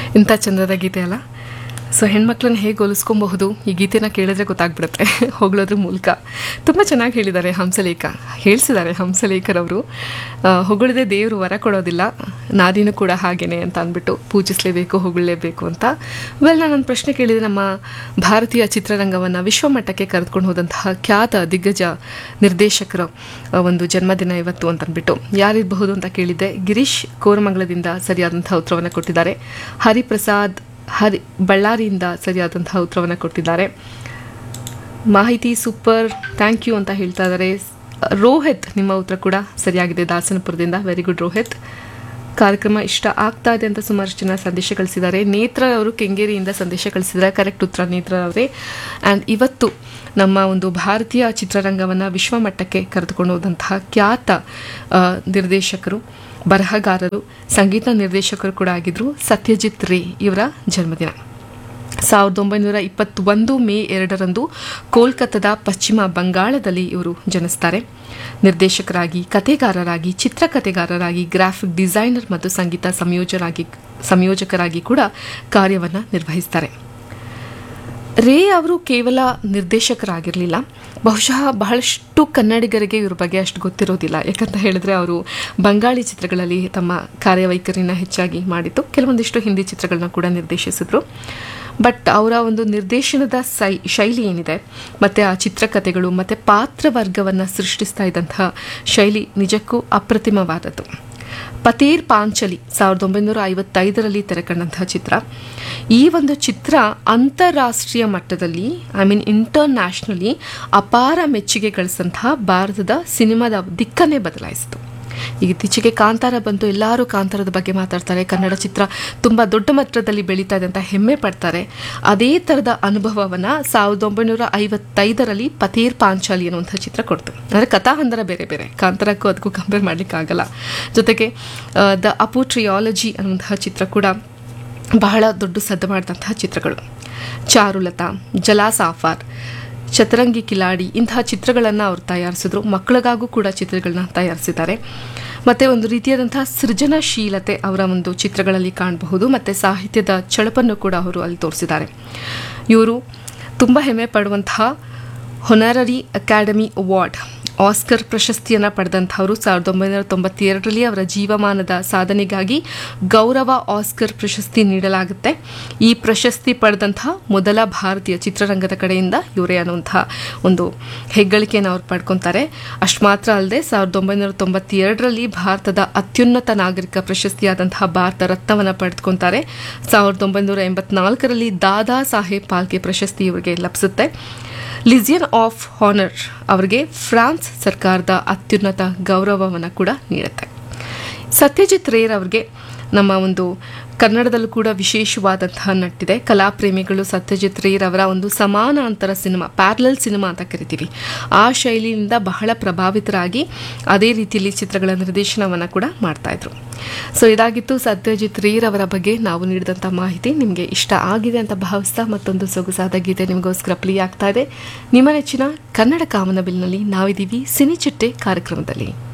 ಇಂಥ ಚಂದದ ಗೀತೆ ಅಲ್ಲ ಸೊ ಹೆಣ್ಮಕ್ಳನ್ನ ಹೇಗೆ ಹೋಲಿಸ್ಕೊಬಹುದು ಈ ಗೀತೆನ ಕೇಳಿದ್ರೆ ಗೊತ್ತಾಗ್ಬಿಡುತ್ತೆ ಹೊಗಳೋದ್ರ ಮೂಲಕ ತುಂಬ ಚೆನ್ನಾಗಿ ಹೇಳಿದ್ದಾರೆ ಹಂಸಲೇಖ ಹೇಳಿಸಿದ್ದಾರೆ ಹಂಸಲೇಖರವರು ಆ, ಹೊಗಳದೆ ದೇವರು ವರ ಕೊಡೋದಿಲ್ಲ ನಾದಿನೂ ಕೂಡ ಹಾಗೇನೆ ಅಂತ ಅಂದ್ಬಿಟ್ಟು ಪೂಜಿಸಲೇಬೇಕು ಹೊಗಳಲೇಬೇಕು ಅಂತ ವೆಲ್ ನಾನು ಒಂದು ಪ್ರಶ್ನೆ ಕೇಳಿದೆ ನಮ್ಮ ಭಾರತೀಯ ಚಿತ್ರರಂಗವನ್ನು ವಿಶ್ವಮಟ್ಟಕ್ಕೆ ಕರೆದುಕೊಂಡು ಹೋದಂತಹ ಖ್ಯಾತ ದಿಗ್ಗಜ ನಿರ್ದೇಶಕರ ಆ, ಒಂದು ಜನ್ಮದಿನ ಇವತ್ತು ಅಂತ ಅಂದ್ಬಿಟ್ಟು ಯಾರಿರಬಹುದು ಅಂತ ಕೇಳಿದ್ದೆ ಗಿರೀಶ್ ಕೋರಮಂಗಲದಿಂದ ಸರಿಯಾದಂತಹ ಉತ್ತರವನ್ನು ಕೊಟ್ಟಿದ್ದಾರೆ ಹರಿಪ್ರಸಾದ್ ಹರಿ ಬಳ್ಳಾರಿಯಿಂದ ಸರಿಯಾದಂತಹ ಉತ್ತರವನ್ನು ಕೊಟ್ಟಿದ್ದಾರೆ ಮಾಹಿತಿ ಸೂಪರ್ ಥ್ಯಾಂಕ್ ಯು ಅಂತ ಹೇಳ್ತಾ ಇದ್ದಾರೆ ರೋಹಿತ್ ನಿಮ್ಮ ಉತ್ತರ ಕೂಡ ಸರಿಯಾಗಿದೆ ದಾಸನಪುರದಿಂದ ವೆರಿ ಗುಡ್ ರೋಹಿತ್ ಕಾರ್ಯಕ್ರಮ ಇಷ್ಟ ಆಗ್ತಾ ಇದೆ ಅಂತ ಸುಮಾರು ಜನ ಸಂದೇಶ ಕಳಿಸಿದ್ದಾರೆ ನೇತ್ರ ಅವರು ಕೆಂಗೇರಿಯಿಂದ ಸಂದೇಶ ಕಳಿಸಿದ್ದಾರೆ ಕರೆಕ್ಟ್ ಉತ್ತರ ನೇತ್ರ ಅವರೇ ಆ್ಯಂಡ್ ಇವತ್ತು ನಮ್ಮ ಒಂದು ಭಾರತೀಯ ಚಿತ್ರರಂಗವನ್ನು ವಿಶ್ವಮಟ್ಟಕ್ಕೆ ಕರೆದುಕೊಂಡು ಹೋದಂತಹ ಖ್ಯಾತ ಆ, ನಿರ್ದೇಶಕರು ಬರಹಗಾರರು ಸಂಗೀತ ನಿರ್ದೇಶಕರು ಕೂಡ ಆಗಿದ್ರು ಸತ್ಯಜಿತ್ ರೇ ಇವರ ಜನ್ಮದಿನ ಸಾವಿರದ ಒಂಬೈನೂರ ಇಪ್ಪತ್ತೊಂದು ಮೇ ಎರಡರಂದು ಕೋಲ್ಕತ್ತಾದ ಪಶ್ಚಿಮ ಬಂಗಾಳದಲ್ಲಿ ಇವರು ಜನಿಸ್ತಾರೆ ನಿರ್ದೇಶಕರಾಗಿ ಕತೆಗಾರರಾಗಿ ಚಿತ್ರಕಥೆಗಾರರಾಗಿ ಗ್ರಾಫಿಕ್ ಡಿಸೈನರ್ ಮತ್ತು ಸಂಗೀತ ಸಂಯೋಜರಾಗಿ ಸಂಯೋಜಕರಾಗಿ ಕೂಡ ಕಾರ್ಯವನ್ನು ನಿರ್ವಹಿಸ್ತಾರೆ ರೇ ಅವರು ಕೇವಲ ನಿರ್ದೇಶಕರಾಗಿರಲಿಲ್ಲ ಬಹುಶಃ ಬಹಳಷ್ಟು ಕನ್ನಡಿಗರಿಗೆ ಇವ್ರ ಬಗ್ಗೆ ಅಷ್ಟು ಗೊತ್ತಿರೋದಿಲ್ಲ ಯಾಕಂತ ಹೇಳಿದ್ರೆ ಅವರು ಬಂಗಾಳಿ ಚಿತ್ರಗಳಲ್ಲಿ ತಮ್ಮ ಕಾರ್ಯವೈಖರಿನ ಹೆಚ್ಚಾಗಿ ಮಾಡಿದ್ದು ಕೆಲವೊಂದಿಷ್ಟು ಹಿಂದಿ ಚಿತ್ರಗಳನ್ನ ಕೂಡ ನಿರ್ದೇಶಿಸಿದ್ರು ಬಟ್ ಅವರ ಒಂದು ನಿರ್ದೇಶನದ ಸೈ ಶೈಲಿ ಏನಿದೆ ಮತ್ತು ಆ ಚಿತ್ರಕಥೆಗಳು ಮತ್ತು ಪಾತ್ರವರ್ಗವನ್ನು ಸೃಷ್ಟಿಸ್ತಾ ಇದ್ದಂತಹ ಶೈಲಿ ನಿಜಕ್ಕೂ ಅಪ್ರತಿಮವಾದದ್ದು ಪತೇರ್ ಪಾಂಚಲಿ ಸಾವಿರದ ಒಂಬೈನೂರ ಐವತ್ತೈದರಲ್ಲಿ ತೆರೆಕಂಡಂತಹ ಚಿತ್ರ ಈ ಒಂದು ಚಿತ್ರ ಅಂತಾರಾಷ್ಟ್ರೀಯ ಮಟ್ಟದಲ್ಲಿ ಐ ಮೀನ್ ಇಂಟರ್ನ್ಯಾಷನಲಿ ಅಪಾರ ಮೆಚ್ಚುಗೆ ಗಳಿಸಿದಂತಹ ಭಾರತದ ಸಿನಿಮಾದ ದಿಕ್ಕನ್ನೇ ಬದಲಾಯಿಸಿತು ಈಗ ಇತ್ತೀಚೆಗೆ ಕಾಂತಾರ ಬಂತು ಎಲ್ಲರೂ ಕಾಂತಾರದ ಬಗ್ಗೆ ಮಾತಾಡ್ತಾರೆ ಕನ್ನಡ ಚಿತ್ರ ತುಂಬ ದೊಡ್ಡ ಮಟ್ಟದಲ್ಲಿ ಬೆಳೀತಾ ಇದೆ ಅಂತ ಹೆಮ್ಮೆ ಪಡ್ತಾರೆ ಅದೇ ಥರದ ಅನುಭವವನ್ನು ಸಾವಿರದ ಒಂಬೈನೂರ ಐವತ್ತೈದರಲ್ಲಿ ಪತೇರ್ ಪಾಂಚಾಲಿ ಅನ್ನುವಂಥ ಚಿತ್ರ ಕೊಡ್ತು ಅಂದರೆ ಕಥಾಹಂದರ ಬೇರೆ ಬೇರೆ ಕಾಂತಾರಕ್ಕೂ ಅದಕ್ಕೂ ಕಂಪೇರ್ ಮಾಡಲಿಕ್ಕಾಗಲ್ಲ ಜೊತೆಗೆ ದ ಅಪು ಟ್ರಿಯಾಲಜಿ ಅನ್ನುವಂತಹ ಚಿತ್ರ ಕೂಡ ಬಹಳ ದೊಡ್ಡ ಸದ್ದು ಮಾಡಿದಂತಹ ಚಿತ್ರಗಳು ಚಾರುಲತಾ ಜಲಾಸಾಫಾರ್ ಚತರಂಗಿ ಕಿಲಾಡಿ ಇಂತಹ ಚಿತ್ರಗಳನ್ನು ಅವರು ತಯಾರಿಸಿದ್ರು ಮಕ್ಕಳಿಗಾಗೂ ಕೂಡ ಚಿತ್ರಗಳನ್ನ ತಯಾರಿಸಿದ್ದಾರೆ ಮತ್ತು ಒಂದು ರೀತಿಯಾದಂತಹ ಸೃಜನಶೀಲತೆ ಅವರ ಒಂದು ಚಿತ್ರಗಳಲ್ಲಿ ಕಾಣಬಹುದು ಮತ್ತು ಸಾಹಿತ್ಯದ ಚಳಪನ್ನು ಕೂಡ ಅವರು ಅಲ್ಲಿ ತೋರಿಸಿದ್ದಾರೆ ಇವರು ತುಂಬ ಹೆಮ್ಮೆ ಪಡುವಂತಹ ಹೊನರರಿ ಅಕಾಡೆಮಿ ಅವಾರ್ಡ್ ಆಸ್ಕರ್ ಪ್ರಶಸ್ತಿಯನ್ನು ಪಡೆದಂಥವರು ಸಾವಿರದ ಒಂಬೈನೂರ ತೊಂಬತ್ತೆರಡರಲ್ಲಿ ಅವರ ಜೀವಮಾನದ ಸಾಧನೆಗಾಗಿ ಗೌರವ ಆಸ್ಕರ್ ಪ್ರಶಸ್ತಿ ನೀಡಲಾಗುತ್ತೆ ಈ ಪ್ರಶಸ್ತಿ ಪಡೆದಂತಹ ಮೊದಲ ಭಾರತೀಯ ಚಿತ್ರರಂಗದ ಕಡೆಯಿಂದ ಇವರೇ ಅನ್ನುವಂಥ ಒಂದು ಹೆಗ್ಗಳಿಕೆಯನ್ನು ಅವ್ರು ಪಡ್ಕೊತಾರೆ ಅಷ್ಟು ಮಾತ್ರ ಅಲ್ಲದೆ ಸಾವಿರದ ಒಂಬೈನೂರ ತೊಂಬತ್ತೆರಡರಲ್ಲಿ ಭಾರತದ ಅತ್ಯುನ್ನತ ನಾಗರಿಕ ಪ್ರಶಸ್ತಿಯಾದಂತಹ ಭಾರತ ರತ್ನವನ್ನು ಪಡೆದುಕೊತಾರೆ ಸಾವಿರದ ಒಂಬೈನೂರ ಎಂಬತ್ನಾಲ್ಕರಲ್ಲಿ ದಾದಾ ಸಾಹೇಬ್ ಪಾಲ್ಕೆ ಪ್ರಶಸ್ತಿ ಇವರಿಗೆ ಲಭಿಸುತ್ತೆ ಲಿಸಿಯನ್ ಆಫ್ ಹಾನರ್ ಅವರಿಗೆ ಫ್ರಾನ್ಸ್ ಸರ್ಕಾರದ ಅತ್ಯುನ್ನತ ಗೌರವವನ್ನು ಕೂಡ ನೀಡುತ್ತೆ ಸತ್ಯಜಿತ್ ರೇರ್ ಅವರಿಗೆ ನಮ್ಮ ಒಂದು ಕನ್ನಡದಲ್ಲೂ ಕೂಡ ವಿಶೇಷವಾದಂತಹ ನಟ್ಟಿದೆ ಕಲಾಪ್ರೇಮಿಗಳು ಸತ್ಯಜಿತ್ ರೇರ್ ಅವರ ಒಂದು ಸಮಾನಾಂತರ ಸಿನಿಮಾ ಪ್ಯಾರಲಲ್ ಸಿನಿಮಾ ಅಂತ ಕರಿತೀವಿ ಆ ಶೈಲಿಯಿಂದ ಬಹಳ ಪ್ರಭಾವಿತರಾಗಿ ಅದೇ ರೀತಿಯಲ್ಲಿ ಚಿತ್ರಗಳ ನಿರ್ದೇಶನವನ್ನು ಕೂಡ ಮಾಡ್ತಾ ಇದ್ರು ಸೊ ಇದಾಗಿತ್ತು ಸತ್ಯಜಿತ್ ರೇರ್ ಅವರ ಬಗ್ಗೆ ನಾವು ನೀಡಿದಂಥ ಮಾಹಿತಿ ನಿಮಗೆ ಇಷ್ಟ ಆಗಿದೆ ಅಂತ ಭಾವಿಸ್ತಾ ಮತ್ತೊಂದು ಸೊಗಸಾದ ಗೀತೆ ನಿಮಗೋಸ್ಕರ ಪ್ಲೇ ಆಗ್ತಾ ಇದೆ ನಿಮ್ಮ ನೆಚ್ಚಿನ ಕನ್ನಡ ಕಾಮನಬಿಲ್ನಲ್ಲಿ ನಾವಿದ್ದೀವಿ ಸಿನಿ ಚಿಟ್ಟೆ ಕಾರ್ಯಕ್ರಮದಲ್ಲಿ